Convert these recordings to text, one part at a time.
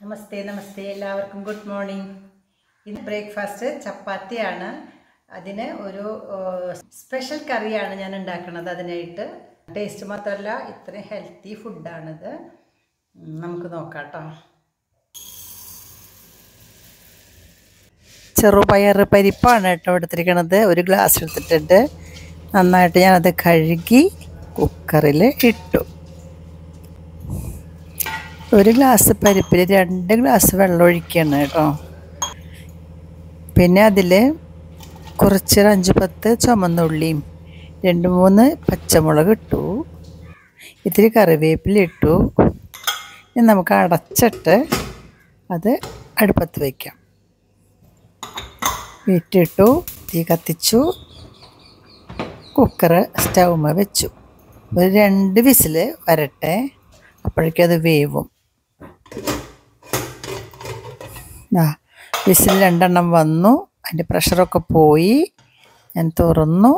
നമസ്തേ നമസ്തേ എല്ലാവർക്കും good morning ഇന്ന് breakfast ചപ്പാത്തിയാണ് അതിന് ഒരു സ്പെഷ്യൽ കറിയാണ് ഞാൻ ഉണ്ടാക്കുന്നത് അതിനായിട്ട് ടേസ്റ്റ് മാത്രമല്ല ഇത്രയും ഹെൽത്തി ഫുഡാണിത് ഉം, നമുക്ക് നോക്കാം കേട്ടോ ചെറുപയർ പരിപ്പാണ് കേട്ടോ എടുത്തിരിക്കണത് ഒരു ഗ്ലാസ് എടുത്തിട്ടുണ്ട് നന്നായിട്ട് ഞാനത് കഴുകി കുക്കറിൽ ഇട്ടു ഒരു ഗ്ലാസ് പരിപ്പിൽ രണ്ട് ഗ്ലാസ് വെള്ളം ഒഴിക്കണം കേട്ടോ പിന്നെ അതിൽ കുറച്ച് ഒരു അഞ്ച് പത്ത് ചുമന്നുള്ളിയും രണ്ട് മൂന്ന് പച്ചമുളക് ഇട്ടു ഇത്തിരി കറിവേപ്പില ഇട്ടു ഇനി നമുക്ക് അടച്ചിട്ട് അത് അടുപ്പത്ത് വയ്ക്കാം വീട്ടിട്ടു തീ കത്തിച്ചു കുക്കറ് സ്റ്റൗമ്മ വെച്ചു ഒരു രണ്ട് വിസിൽ വരട്ടെ അപ്പോഴേക്കും അത് വേവും ആ വിസിൽ രണ്ടെണ്ണം വന്നു അതിൻ്റെ പ്രഷറൊക്കെ പോയി ഞാൻ തുറന്നു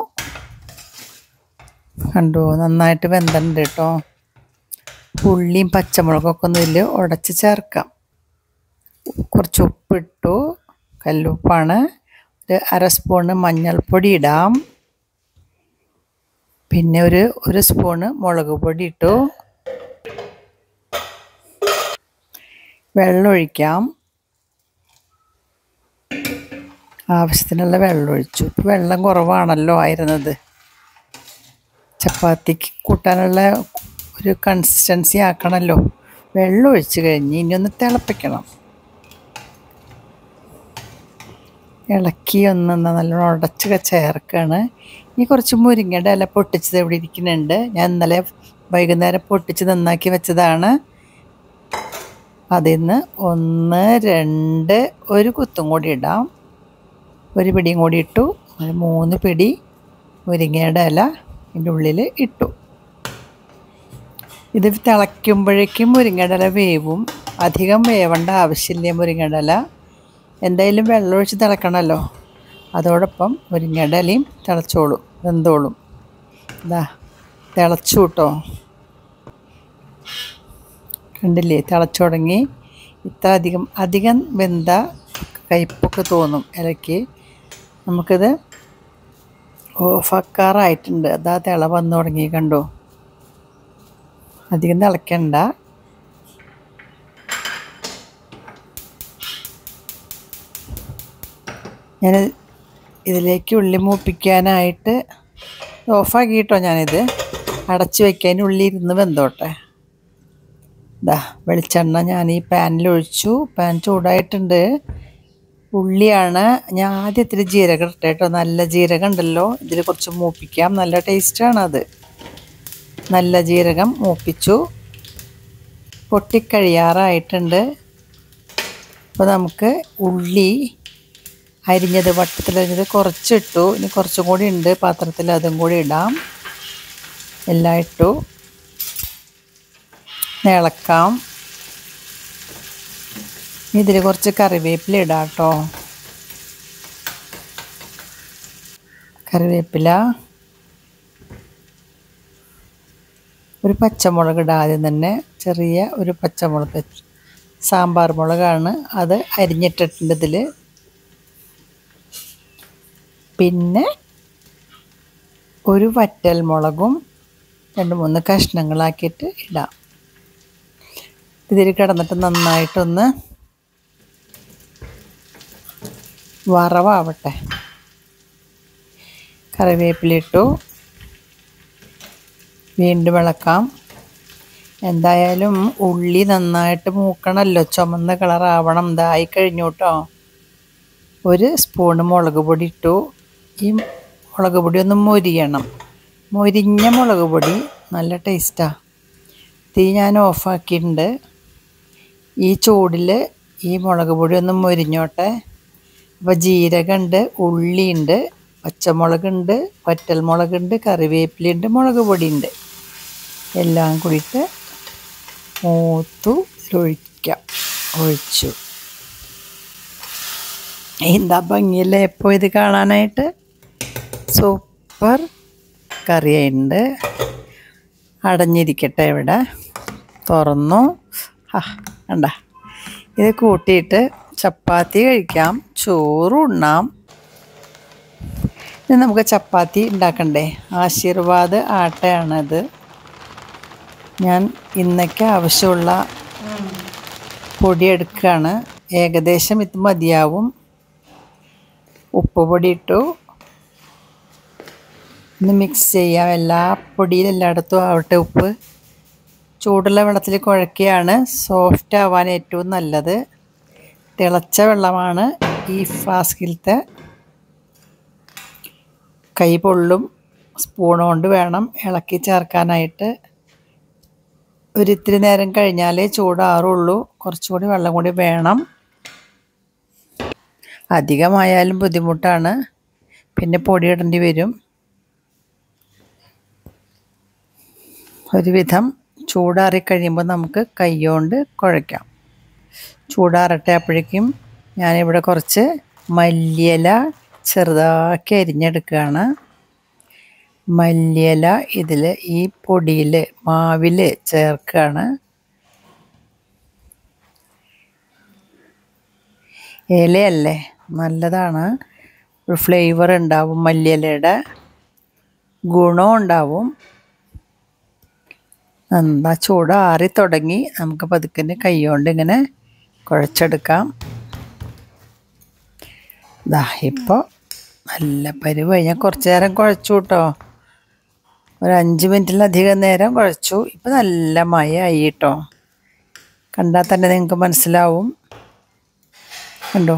കണ്ടു നന്നായിട്ട് വെന്തുണ്ട് കേട്ടോ ഉള്ളിയും പച്ചമുളകൊക്കെ ഒന്ന് ഇതിൽ ഉടച്ച് ചേർക്കാം കുറച്ച് ഉപ്പിട്ടു കല്ലുപ്പാണ് ഒരു അര സ്പൂണ് മഞ്ഞൾപ്പൊടി ഇടാം പിന്നെ ഒരു ഒരു സ്പൂണ് മുളക് പൊടി ഇട്ടു വെള്ളം ഒഴിക്കാം ആവശ്യത്തിനുള്ള വെള്ളം ഒഴിച്ചു ഇപ്പോൾ വെള്ളം കുറവാണല്ലോ ആയിരുന്നത് ചപ്പാത്തിക്ക് കൂട്ടാനുള്ള ഒരു കൺസിസ്റ്റൻസി ആക്കണമല്ലോ വെള്ളം ഒഴിച്ച് കഴിഞ്ഞ് ഇനി ഒന്ന് തിളപ്പിക്കണം ഇളക്കി ഒന്ന് നല്ലോണം ഉടച്ച് ചേർക്കാണ് ഇനി കുറച്ച് മുരിങ്ങയുടെ ഇല പൊട്ടിച്ചത് ഇവിടെ ഇരിക്കുന്നുണ്ട് ഞാൻ ഇന്നലെ വൈകുന്നേരം പൊട്ടിച്ച് നന്നാക്കി വെച്ചതാണ് അതിൽ നിന്ന് ഒന്ന് രണ്ട് ഒരു കുത്തും കൂടി ഇടാം ഒരു പിടിയും കൂടി ഇട്ടു ഒരു മൂന്ന് പിടി മുരിങ്ങയുടെ ഇല ഇതിൻ്റെ ഉള്ളിൽ ഇട്ടു ഇത് തിളയ്ക്കുമ്പോഴേക്കും മുരിങ്ങയുടെ ഇല വേവും അധികം വേവേണ്ട ആവശ്യമില്ല മുരിങ്ങയുടെ ഇല എന്തായാലും വെള്ളമൊഴിച്ച് തിളക്കണമല്ലോ അതോടൊപ്പം മുരിങ്ങയുടെ ഇലയും തിളച്ചോളും വെന്തോളും ഇതാ തിളച്ചു കേട്ടോ കണ്ടില്ലേ തിളച്ചു തുടങ്ങി ഇത്ര അധികം അധികം വെന്ത കയ്പ്പൊക്കെ തോന്നും ഇലയ്ക്ക് നമുക്കിത് ഓഫാക്കാറായിട്ടുണ്ട് അതാ തിള വന്നു തുടങ്ങി കണ്ടോ അധികം തിളയ്ക്കണ്ട ഞാൻ ഇതിലേക്ക് ഉള്ളി മൂപ്പിക്കാനായിട്ട് ഓഫാക്കിയിട്ടോ ഞാനിത് അടച്ച് വയ്ക്കാൻ ഉള്ളി ഇരുന്ന് വെന്തോട്ടെ ഇതാ വെളിച്ചെണ്ണ ഞാൻ ഈ പാനിൽ ഒഴിച്ചു പാൻ ചൂടായിട്ടുണ്ട് ഉള്ളിയാണ് ഞാൻ ആദ്യം ഇത്തിരി ജീരകം ഇട്ടെ കേട്ടോ നല്ല ജീരകം ഉണ്ടല്ലോ ഇതിൽ കുറച്ച് മൂപ്പിക്കാം നല്ല ടേസ്റ്റാണ് അത് നല്ല ജീരകം മൂപ്പിച്ചു പൊട്ടിക്കഴിയാറായിട്ടുണ്ട് അപ്പോൾ നമുക്ക് ഉള്ളി അരിഞ്ഞത് വട്ടത്തിലരിഞ്ഞത് കുറച്ചിട്ടു ഇനി കുറച്ചും കൂടി ഉണ്ട് പാത്രത്തിൽ അതും കൂടി ഇടാം എല്ലാം ഇട്ടു ഇളക്കാം ഇതിൽ കുറച്ച് കറിവേപ്പില ഇടാം കേട്ടോ കറിവേപ്പില ഒരു പച്ചമുളക് ഇടാം ആദ്യം തന്നെ ചെറിയ ഒരു പച്ചമുളക് സാമ്പാർ മുളകാണ് അത് അരിഞ്ഞിട്ടിട്ടുണ്ട് ഇതിൽ പിന്നെ ഒരു വറ്റൽ മുളകും രണ്ട് മൂന്ന് കഷ്ണങ്ങളാക്കിയിട്ട് ഇടാം ഇതിൽ കിടന്നിട്ട് നന്നായിട്ടൊന്ന് വറവാവട്ടെ കറിവേപ്പില ഇട്ടു വീണ്ടും ഇളക്കാം എന്തായാലും ഉള്ളി നന്നായിട്ട് മൂക്കണമല്ലോ ചുമന്ന കളറാവണം ഇതായി കഴിഞ്ഞു കേട്ടോ ഒരു സ്പൂണ് മുളക് പൊടി ഇട്ടു ഈ മുളക് പൊടി ഒന്ന് മൊരിയണം മൊരിഞ്ഞ മുളക് പൊടി നല്ല ടേസ്റ്റാണ് തീ ഞാൻ ഓഫാക്കിയിട്ടുണ്ട് ഈ ചൂടിൽ ഈ മുളക് പൊടി ഒന്ന് മൊരിഞ്ഞോട്ടെ അപ്പോൾ ജീരകമുണ്ട് ഉള്ളിയുണ്ട് പച്ചമുളകുണ്ട് വറ്റൽമുളകുണ്ട് കറിവേപ്പിലയുണ്ട് മുളക് പൊടിയുണ്ട് എല്ലാം കൂടിയിട്ട് മൂത്തു ഒഴിക്കാം ഒഴിച്ചു എന്താ ഭംഗിയല്ലേ ഇപ്പോൾ ഇത് കാണാനായിട്ട് സൂപ്പർ കറിയുണ്ട് അടഞ്ഞിരിക്കട്ടെ ഇവിടെ തുറന്നു ആ കണ്ട ഇത് കൂട്ടിയിട്ട് ചപ്പാത്തി കഴിക്കാം ചോറ് ഉണ്ണാം ഇനി നമുക്ക് ചപ്പാത്തി ഉണ്ടാക്കണ്ടേ ആശീർവാദ് ആട്ടയാണത് ഞാൻ ഇന്നൊക്കെ ആവശ്യമുള്ള പൊടി എടുക്കുകയാണ് ഏകദേശം ഇത് മതിയാവും ഉപ്പ് പൊടി ഇട്ടു ഒന്ന് മിക്സ് ചെയ്യാം എല്ലാ പൊടിയിൽ എല്ലായിടത്തും ആവട്ടെ ഉപ്പ് ചൂടുള്ള വെള്ളത്തിൽ കുഴക്കുകയാണ് സോഫ്റ്റ് ആവാൻ ഏറ്റവും നല്ലത് തിളച്ച വെള്ളമാണ് ഈ ഫ്ലാസ്കിലത്തെ കൈ പൊള്ളും സ്പൂൺ കൊണ്ട് വേണം ഇളക്കി ചേർക്കാനായിട്ട് ഒരിത്തിരി നേരം കഴിഞ്ഞാലേ ചൂടാറുള്ളൂ കുറച്ചുകൂടി വെള്ളം കൂടി വേണം അധികമായാലും ബുദ്ധിമുട്ടാണ് പിന്നെ പൊടി ഇടേണ്ടി വരും ഒരുവിധം ചൂടാറി കഴിയുമ്പോൾ നമുക്ക് കൈകൊണ്ട് കുഴയ്ക്കാം ചൂടാറട്ടെ അപ്പോഴേക്കും ഞാനിവിടെ കുറച്ച് മല്ലിയില ചെറുതാക്കി അരിഞ്ഞെടുക്കുകയാണ് മല്ലിയില ഇതിൽ ഈ പൊടിയിൽ മാവിൽ ചേർക്കുകയാണ് ഇലയല്ലേ നല്ലതാണ് ഒരു ഫ്ലേവർ ഉണ്ടാവും മല്ലിയിലയുടെ ഗുണം ഉണ്ടാവും എന്താ ചൂട് ആറി തുടങ്ങി നമുക്ക് പതുക്കെ കൈകൊണ്ട് ഇങ്ങനെ കുഴച്ചെടുക്കാം ദാ ഇപ്പോൾ നല്ല പരുവായി ഞാൻ കുറച്ച് നേരം കുഴച്ചു കേട്ടോ ഒരു അഞ്ച് മിനിറ്റിലധികം നേരം കുഴച്ചു ഇപ്പം നല്ല മയമായി കേട്ടോ കണ്ടാൽ തന്നെ നിങ്ങൾക്ക് മനസ്സിലാവും കണ്ടോ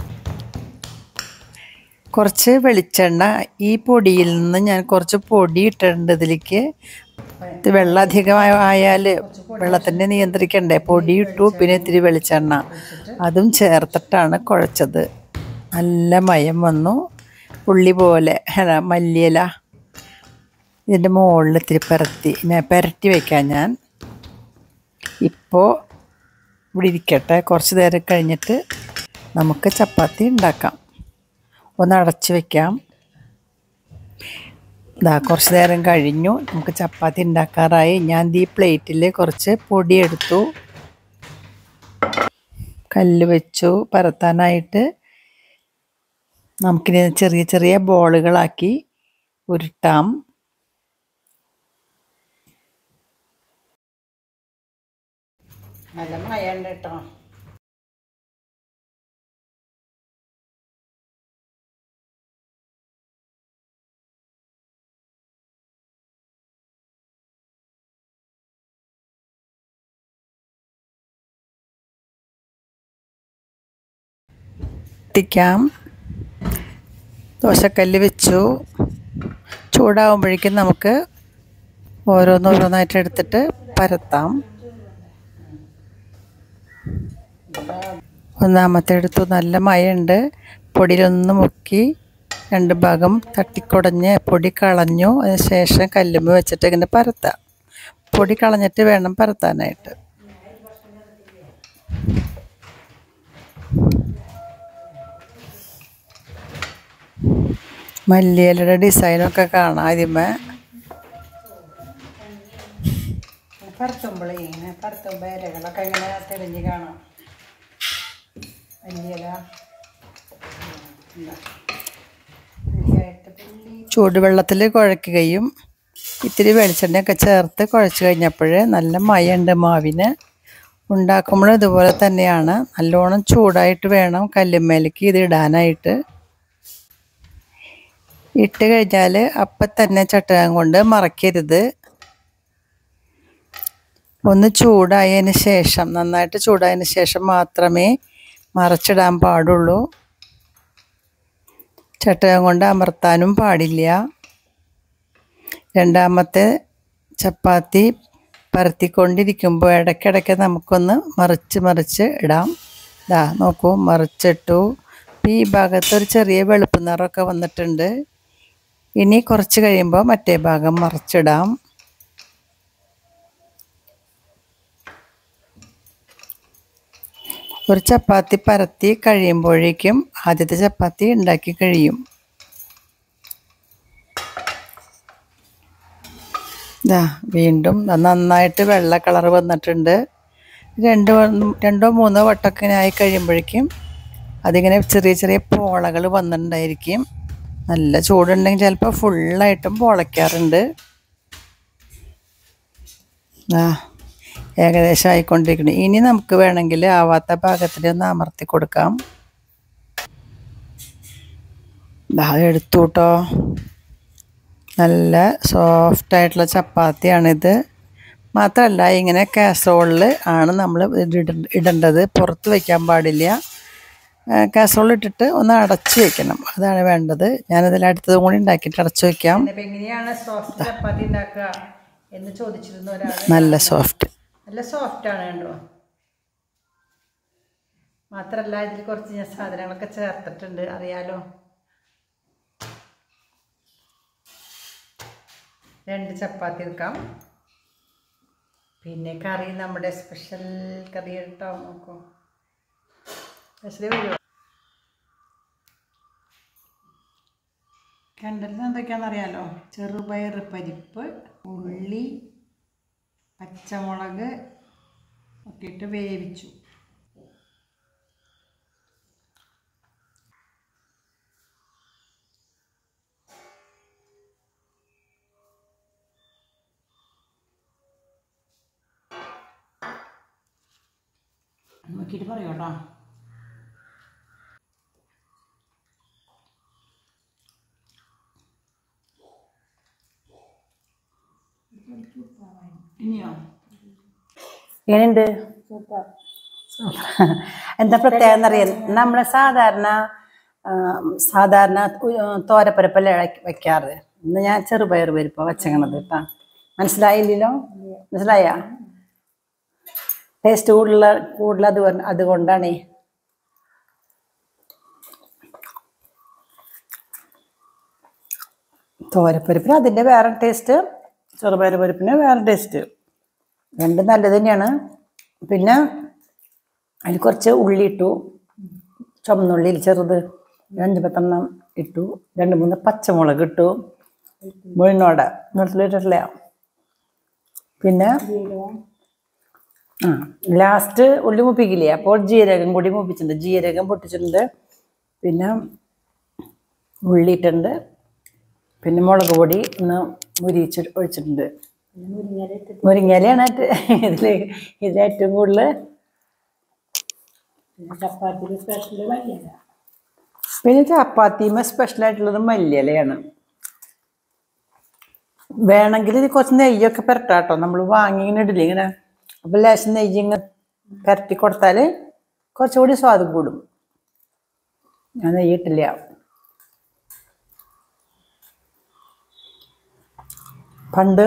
കുറച്ച് വെളിച്ചെണ്ണ ഈ പൊടിയിൽ നിന്ന് ഞാൻ കുറച്ച് പൊടി ഇട്ടിട്ടുണ്ട് ഇതിലേക്ക് ഇത് വെള്ളം അധികമായ ആയാൽ വെള്ളത്തിനെ നിയന്ത്രിക്കണ്ടേ പൊടി ഇട്ടു പിന്നെ ഇത്തിരി വെളിച്ചെണ്ണ അതും ചേർത്തിട്ടാണ് കുഴച്ചത് നല്ല മയം വന്നു പുള്ളി പോലെ അല്ല, മല്ലിയില ഇതിൻ്റെ മുകളിൽ ഇത്തിരി പരത്തി ഞാൻ പുരട്ടി വയ്ക്കാം ഞാൻ ഇപ്പോൾ ഇവിടെ ഇരിക്കട്ടെ കുറച്ച് നേരം കഴിഞ്ഞിട്ട് നമുക്ക് ചപ്പാത്തി ഉണ്ടാക്കാം ഒന്ന് അടച്ച് വയ്ക്കാം ഇതാ കുറച്ച് നേരം കഴിഞ്ഞു നമുക്ക് ചപ്പാത്തി ഉണ്ടാക്കാറായി ഞാൻ ഈ പ്ലേറ്റിൽ കുറച്ച് പൊടി എടുത്തു കല്ല് വെച്ചു പരത്താനായിട്ട് നമുക്കിനി ചെറിയ ചെറിയ ബോളുകളാക്കി ഉരുട്ടാം നല്ല മഴയുണ്ട് കേട്ടോ എത്തിക്കാം ദോശക്കല്ല് വെച്ചു ചൂടാകുമ്പോഴേക്കും നമുക്ക് ഓരോന്നോരോന്നായിട്ട് എടുത്തിട്ട് പരത്താം ഒന്നാമത്തെ എടുത്തു നല്ല മയമുണ്ട് പൊടിയിലൊന്ന് മുക്കി രണ്ട് ഭാഗം തട്ടിക്കുടഞ്ഞ് പൊടി കളഞ്ഞു അതിന് ശേഷം കല്ലുമ്പ് വെച്ചിട്ട് ഇങ്ങനെ പരത്താം പൊടി കളഞ്ഞിട്ട് വേണം പരത്താനായിട്ട് മല്ലിയിലയുടെ ഡിസൈനൊക്കെ കാണാം ആദ്യമേ പരത്തുമ്പോഴേ ഇങ്ങനെ പരത്തുമ്പോൾ ഇലകളൊക്കെ ഇങ്ങനെ തെളിഞ്ഞ് കാണാം മല്ലിയില ചൂടുവെള്ളത്തിൽ കുഴയ്ക്കുകയും ഇത്തിരി വെളിച്ചെണ്ണയൊക്കെ ചേർത്ത് കുഴച്ച് കഴിഞ്ഞപ്പോൾ നല്ല മയമുണ്ട് മാവിന് ഉണ്ടാക്കുമ്പോൾ ഇതുപോലെ തന്നെയാണ് നല്ലോണം ചൂടായിട്ട് വേണം കല്ലുമ്മേലേക്ക് ഇത് ഇടാനായിട്ട് ഇട്ട് കഴിഞ്ഞാൽ അപ്പം തന്നെ ചട്ടകം കൊണ്ട് മറക്കരുത് ഒന്ന് ചൂടായതിന് ശേഷം നന്നായിട്ട് ചൂടായതിന് ശേഷം മാത്രമേ മറച്ചിടാൻ പാടുള്ളൂ ചട്ടകം കൊണ്ട് അമർത്താനും പാടില്ല രണ്ടാമത്തെ ചപ്പാത്തി പരത്തിക്കൊണ്ടിരിക്കുമ്പോൾ ഇടയ്ക്കിടയ്ക്ക് നമുക്കൊന്ന് മറിച്ച് മറിച്ച് ഇടാം ഇതാ നോക്കൂ മറിച്ചിട്ടു ഈ ഭാഗത്ത് ഒരു ചെറിയ വെളുപ്പ് നിറമൊക്കെ വന്നിട്ടുണ്ട് ഇനി കുറച്ച് കഴിയുമ്പോൾ മറ്റേ ഭാഗം മറിച്ചിടാം ഒരു ചപ്പാത്തി പരത്തി കഴിയുമ്പോഴേക്കും ആദ്യത്തെ ചപ്പാത്തി ഉണ്ടാക്കി കഴിയും ഇതാ വീണ്ടും ദാ നന്നായിട്ട് വെള്ള കളർ വന്നിട്ടുണ്ട് രണ്ട് വ- രണ്ടോ മൂന്നോ വട്ടമൊക്കെ ഇങ്ങനെ ആയി കഴിയുമ്പോഴേക്കും അതിങ്ങനെ ചെറിയ ചെറിയ പോളകൾ വന്നിട്ടുണ്ടായിരിക്കും നല്ല ചൂടുണ്ടെങ്കിൽ ചിലപ്പോൾ ഫുള്ളായിട്ടും പൊളയ്ക്കാറുണ്ട് ആ ഏകദേശം ആയിക്കൊണ്ടിരിക്കുന്നു ഇനി നമുക്ക് വേണമെങ്കിൽ ആവാത്ത ഭാഗത്തിൽ ഒന്ന് അമർത്തി കൊടുക്കാം ദാ എടുത്തു കേട്ടോ നല്ല സോഫ്റ്റ് ആയിട്ടുള്ള ചപ്പാത്തിയാണിത് മാത്രമല്ല ഇങ്ങനെ കാസറോളിൽ ആണ് നമ്മൾ ഇത് ഇട- ഇടേണ്ടത് പുറത്ത് വയ്ക്കാൻ പാടില്ല കാസറോൾ ഇട്ടിട്ട് ഒന്ന് അടച്ച് വെക്കണം അതാണ് വേണ്ടത് ഞാനതിൽ അടുത്തതും കൂടി ഉണ്ടാക്കിയിട്ട് അടച്ച് വെക്കാം എങ്ങനെയാണ് സോഫ്റ്റ് ചപ്പാത്തി ഉണ്ടാക്കുക എന്ന് ചോദിച്ചിരുന്ന ഒരാൾ നല്ല സോഫ്റ്റ് നല്ല സോഫ്റ്റ് ആണ് കണ്ടോ മാത്രല്ല ഇതിൽ കുറച്ച് ഞാൻ സാധനങ്ങളൊക്കെ ചേർത്തിട്ടുണ്ട് അറിയാലോ രണ്ട് ചപ്പാത്തി എടുക്കാം പിന്നെ കറി നമ്മുടെ സ്പെഷ്യൽ കറി കേട്ടോ നോക്കൂ സ്പെഷ്യൽ വരുമോ കണ്ടല്ലോ എന്തൊക്കെയാണെന്ന് അറിയാലോ ചെറുപയർ പരിപ്പ് ഉള്ളി പച്ചമുളക് ഒക്കെ ഇട്ട് വേവിച്ചു നോക്കിയിട്ട് പറയൂ കേട്ടോ ഇനിയോ എങ്ങനെയുണ്ട് എന്താ പ്രത്യേകത എന്നറിയാം നമ്മൾ സാധാരണ ആ, സാധാരണ ഉ- തോരപ്പരപ്പല്ലേ വെക്കാറ് ഇന്ന് ഞാൻ ചെറുപയർ പരിപ്പാ വെച്ചേക്കണത് കേട്ടാ മനസ്സിലായില്ലല്ലോ മനസ്സിലായ ടേസ്റ്റ് കൂടുതൽ കൂടുതൽ അത് വന്ന- അതുകൊണ്ടാണേ തോരപ്പരിപ്പിന് അതിൻ്റെ വേറെ ടേസ്റ്റ് ചെറുപയർ പരിപ്പിന് വേറെ ടേസ്റ്റ് രണ്ടും നല്ലത് തന്നെയാണ് പിന്നെ അതിൽ കുറച്ച് ഉള്ളി ഇട്ടു ചുമന്നുള്ളി ചെറുത് രണ്ട് പത്തെണ്ണം ഇട്ടു രണ്ട് മൂന്ന് പച്ചമുളക് ഇട്ടു മുഴുന്നോട വെളുത്തുള്ളിട്ടിട്ടില്ല പിന്നെ ആ ലാസ്റ്റ് ഉള്ളി മുപ്പിക്കില്ലേ അപ്പോൾ ജീരകം കൂടി മുപ്പിച്ചിട്ടുണ്ട് ജീരകം പൊട്ടിച്ചിട്ടുണ്ട് പിന്നെ ഉള്ളി ഇട്ടിട്ടുണ്ട് പിന്നെ മുളക് പൊടി ഒന്ന് മുരിച്ച് ഒഴിച്ചിട്ടുണ്ട് മുരിങ്ങയിലയാണ് ഇതിൽ ഇതിൽ ഏറ്റവും കൂടുതൽ പിന്നെ ചപ്പാത്തിമ സ്പെഷ്യൽ ആയിട്ടുള്ളത് മല്ലിയിലയാണ് വേണമെങ്കിൽ ഇത് കുറച്ച് നെയ്യൊക്കെ പുരട്ടാട്ടോ നമ്മൾ വാങ്ങി ഇങ്ങനെ ഇടില്ല ഇങ്ങനെ അപ്പം ലേശം നെയ്യ് ഇങ്ങനെ പുരട്ടി കൊടുത്താൽ കുറച്ചുകൂടി സ്വാദം കൂടും ഞാൻ നെയ്യ് ഇട്ടില്ല പണ്ട്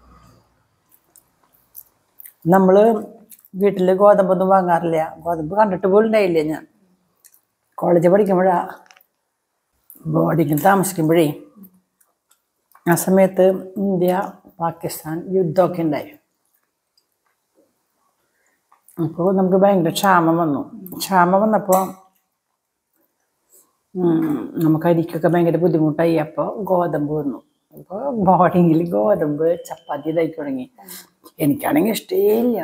നമ്മൾ വീട്ടിൽ ഗോതമ്പൊന്നും വാങ്ങാറില്ല ഗോതമ്പ് കണ്ടിട്ട് പോലും ഉണ്ടായില്ല ഞാൻ കോളേജിൽ പഠിക്കുമ്പോഴാ ബോർഡിങ്ങിൽ താമസിക്കുമ്പോഴേ ആ സമയത്ത് ഇന്ത്യ പാകിസ്ഥാൻ യുദ്ധമൊക്കെ ഉണ്ടായി അപ്പോൾ നമുക്ക് ഭയങ്കര ക്ഷാമം വന്നു ക്ഷാമം വന്നപ്പോൾ നമുക്ക് അരിക്കൊക്കെ ഭയങ്കര ബുദ്ധിമുട്ടായി അപ്പോൾ ഗോതമ്പ് വന്നു അപ്പോൾ ബോർഡിങ്ങിൽ ഗോതമ്പ് ചപ്പാത്തി ഇതാക്കി തുടങ്ങി എനിക്കാണെങ്കിൽ ഇഷ്ടേയില്ല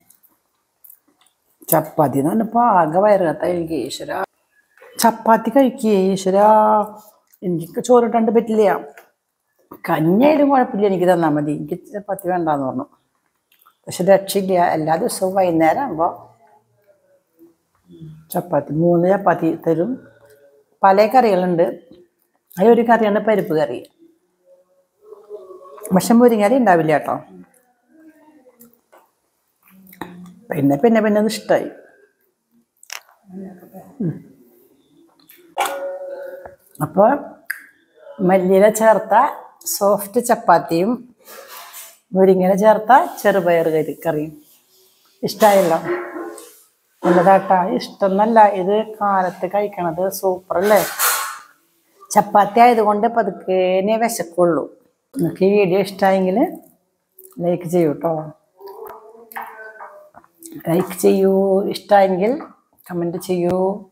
ചപ്പാത്തി എന്ന് പറഞ്ഞപ്പോൾ ആകെ വയറിനകത്ത എനിക്ക് ഈശ്വര ചപ്പാത്തി കഴിക്കുക ഈശ്വര എനിക്ക് ചോറിട്ടാണ്ട് പറ്റില്ല കഞ്ഞായാലും കുഴപ്പമില്ല എനിക്ക് തന്നാൽ മതി എനിക്ക് ചപ്പാത്തി വേണ്ടാന്ന് പറഞ്ഞു പക്ഷെ രക്ഷയില്ല എല്ലാ ദിവസവും വൈകുന്നേരം ആകുമ്പോൾ ചപ്പാത്തി മൂന്ന് ചപ്പാത്തി തരും പല കറികളുണ്ട് അതിലൊരു കറിയാണ് പരിപ്പ് കറി പക്ഷെ മുരിങ്ങറി ഉണ്ടാവില്ല കേട്ടോ പിന്നെ പിന്നെ പിന്നെ അത് ഇഷ്ടമായി അപ്പോൾ മല്ലിയില ചേർത്ത സോഫ്റ്റ് ചപ്പാത്തിയും മുരിങ്ങയില ചേർത്ത ചെറുപയർ കറി കറിയും ഇഷ്ടമായല്ലോ നല്ലതാട്ടാ ഇഷ്ടമെന്നല്ല ഇത് കാലത്ത് കഴിക്കണത് സൂപ്പർ അല്ലേ ചപ്പാത്തി ആയതുകൊണ്ട് പതുക്കേനെ വിശക്കുള്ളൂ നിങ്ങൾക്ക് ഈ വീഡിയോ ഇഷ്ടമായെങ്കിൽ ലൈക്ക് ചെയ്യൂ കേട്ടോ ലൈക്ക് ചെയ്യൂ ഇഷ്ടമായെങ്കിൽ കമൻറ്റ് ചെയ്യൂ